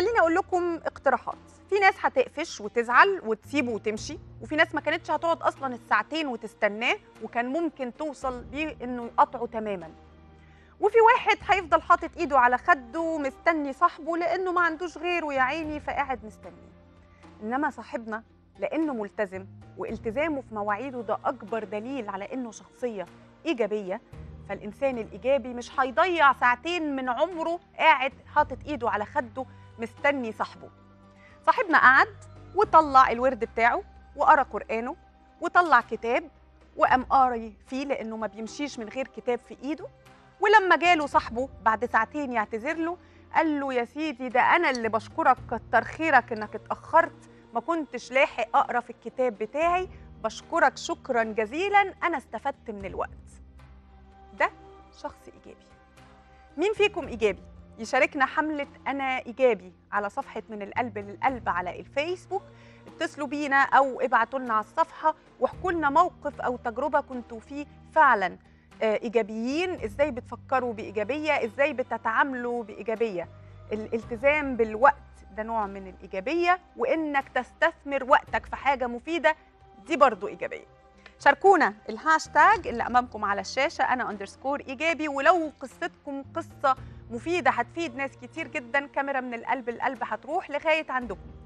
خليني اقول لكم اقتراحات في ناس هتقفش وتزعل وتسيبه وتمشي وفي ناس ما كانتش هتقعد اصلا الساعتين وتستناه وكان ممكن توصل بيه انه يقطعه تماما وفي واحد هيفضل حاطط ايده على خده مستني صاحبه لانه ما عندوش غيره يا عيني فقاعد مستنيه انما صاحبنا لانه ملتزم والتزامه في مواعيده ده اكبر دليل على انه شخصيه ايجابيه فالانسان الايجابي مش هيضيع ساعتين من عمره قاعد حاطط ايده على خده مستني صاحبه صاحبنا قعد وطلع الورد بتاعه وقرا قرانه وطلع كتاب وقام قاري فيه لانه ما بيمشيش من غير كتاب في ايده ولما جاله صاحبه بعد ساعتين يعتذر له قال له يا سيدي ده انا اللي بشكرك كتر خيرك انك اتاخرت ما كنتش لاحق اقرا في الكتاب بتاعي بشكرك شكرا جزيلا انا استفدت من الوقت ده شخص ايجابي مين فيكم ايجابي يشاركنا حمله انا ايجابي على صفحه من القلب للقلب على الفيسبوك اتصلوا بينا او ابعتوا لنا على الصفحه واحكوا لنا موقف او تجربه كنتوا فيه فعلا آه، ايجابيين ازاي بتفكروا بايجابيه ازاي بتتعاملوا بايجابيه الالتزام بالوقت ده نوع من الايجابيه وانك تستثمر وقتك في حاجه مفيده دي برضو ايجابيه شاركونا الهاشتاج اللي امامكم على الشاشه انا اندرسكور ايجابي ولو قصتكم قصه مفيده هتفيد ناس كتير جدا كاميرا من القلب القلب هتروح لغايه عندكم